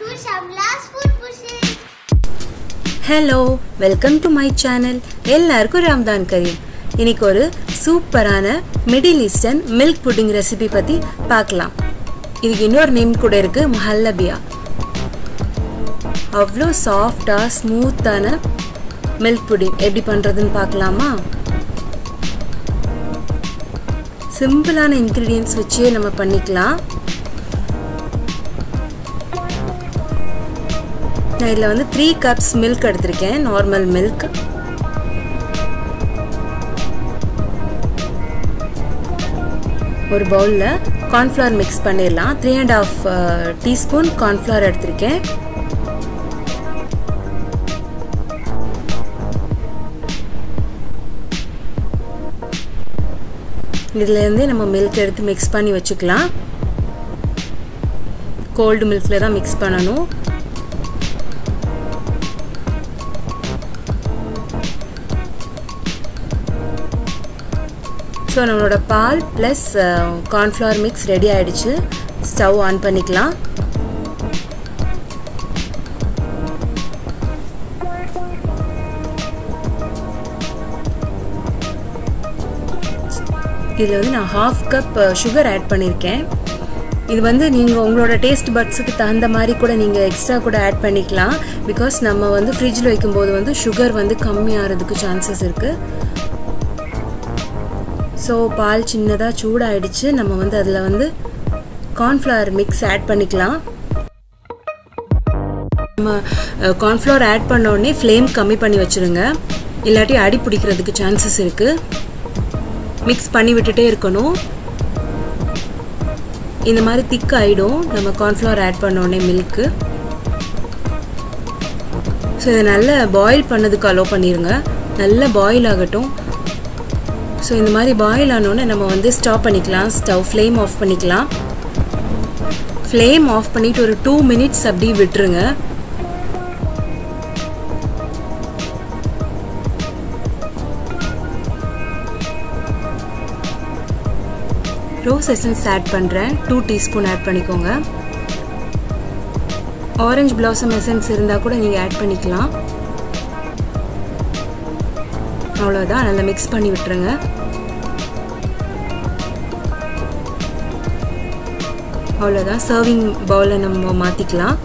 to Shamla's Food Pushes. Hello welcome to my channel எல்லாருக்கும் ரம்தான் கரீம் இன்னைக்கு ஒரு சூப்பரான middle eastern milk pudding recipe பற்றி பார்க்கலாம் இதுக்கு இன்னொரு நேம் கூட இருக்குது மஹல்லபியா அவ்வளோ சாஃப்டாக ஸ்மூத்தான மில்க் புட்டிங் எப்படி பண்ணுறதுன்னு பார்க்கலாமா சிம்பிளான இன்க்ரீடியன்ஸ் வச்சே நம்ம பண்ணிக்கலாம் நான் இதில் வந்து த்ரீ கப்ஸ் மில்க் எடுத்திருக்கேன் நார்மல் மில்க் ஒரு பவுலில் கார்ன்ஃப்ளவர் மிக்ஸ் பண்ணிடலாம் three and half teaspoon cornflour எடுத்திருக்கேன் இதுலேருந்து நம்ம மில்க் எடுத்து மிக்ஸ் பண்ணி வச்சுக்கலாம் கோல்டு மில்கில் தான் மிக்ஸ் பண்ணணும் ஸோ நம்மளோட பால் ப்ளஸ் கார்ன்ஃப்ளவர் மிக்ஸ் ரெடி ஆகிடுச்சு ஸ்டவ் ஆன் பண்ணிக்கலாம் இதில் வந்து நான் ஹாஃப் கப் சுகர் ஆட் பண்ணியிருக்கேன் இது வந்து நீங்கள் உங்களோட டேஸ்ட் பட்ஸுக்கு தகுந்த மாதிரி கூட நீங்கள் எக்ஸ்ட்ரா கூட ஆட் பண்ணிக்கலாம் பிகாஸ் நம்ம வந்து ஃப்ரிட்ஜில் வைக்கும்போது வந்து சுகர் வந்து கம்மியாகிறதுக்கு சான்சஸ் இருக்குது ஸோ பால் சின்னதாக சூடாயிடுச்சு நம்ம வந்து அதில் வந்து கார்ன்ஃப்ளவர் மிக்ஸ் ஆட் பண்ணிக்கலாம் நம்ம கார்ன்ஃப்ளவர் ஆட் பண்ண உடனே ஃப்ளேம் கம்மி பண்ணி வச்சுருங்க இல்லாட்டி அடி பிடிக்கிறதுக்கு சான்சஸ் இருக்குது மிக்ஸ் பண்ணி விட்டுட்டே இருக்கணும் இந்த மாதிரி திக் ஆகிடும் நம்ம கார்ன்ஃப்ளவர் ஆட் பண்ண உடனே மில்க்கு ஸோ இதை நல்லா பாயில் பண்ணதுக்கு அலோவ் பண்ணிடுங்க நல்லா பாயில் ஆகட்டும் ஸோ இந்த மாதிரி பாயில் ஆனோடனே நம்ம வந்து ஸ்டாப் பண்ணிக்கலாம் ஸ்டவ் ஃப்ளேம் ஆஃப் பண்ணிக்கலாம் ஃப்ளேம் ஆஃப் பண்ணிவிட்டு ஒரு டூ மினிட்ஸ் அப்படி விட்டுருங்க ரோஸ் எசன்ஸ் ஆட் பண்ணுறேன் டூ டீஸ்பூன் ஆட் பண்ணிக்கோங்க ஆரஞ்சு பிளாசம் எசன்ஸ் இருந்தால் கூட நீங்கள் ஆட் பண்ணிக்கலாம் அவ்வளோதான் நல்லா மிக்ஸ் பண்ணி விட்டுருங்க அவ்வளோதான் சர்விங் பவுலை நம்ம மாற்றிக்கலாம்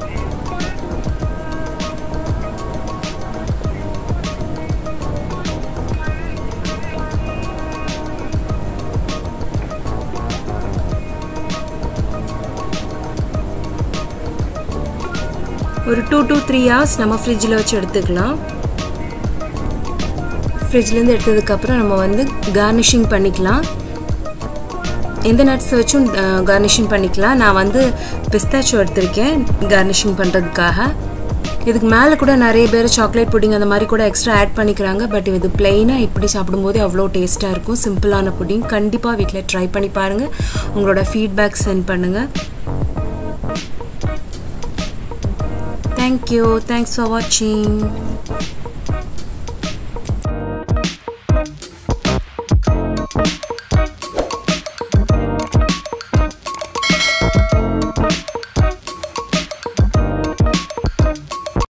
ஒரு டூ டூ த்ரீ ஹவர்ஸ் நம்ம ஃப்ரிட்ஜில் வச்சு எடுத்துக்கலாம் ஃப்ரிட்ஜ்லேருந்து எடுத்ததுக்கப்புறம் நம்ம வந்து கார்னிஷிங் பண்ணிக்கலாம் எந்த நட்ஸ் வச்சும் கார்னிஷிங் பண்ணிக்கலாம் நான் வந்து பிஸ்தாச்சோ எடுத்திருக்கேன் கார்னிஷிங் பண்ணுறதுக்காக இதுக்கு மேலே கூட நிறைய பேர் சாக்லேட் புட்டிங் அந்த மாதிரி கூட எக்ஸ்ட்ரா ஆட் பண்ணிக்கிறாங்க பட் இது பிளெயினாக இப்படி சாப்பிடும்போது அவ்வளோ டேஸ்ட்டாக இருக்கும் சிம்பிளான புட்டிங் கண்டிப்பாக வீட்டில் ட்ரை பண்ணி பாருங்கள் உங்களோட ஃபீட்பேக் சென்ட் பண்ணுங்கள் தேங்க்யூ தேங்க்ஸ் ஃபார் வாட்சிங்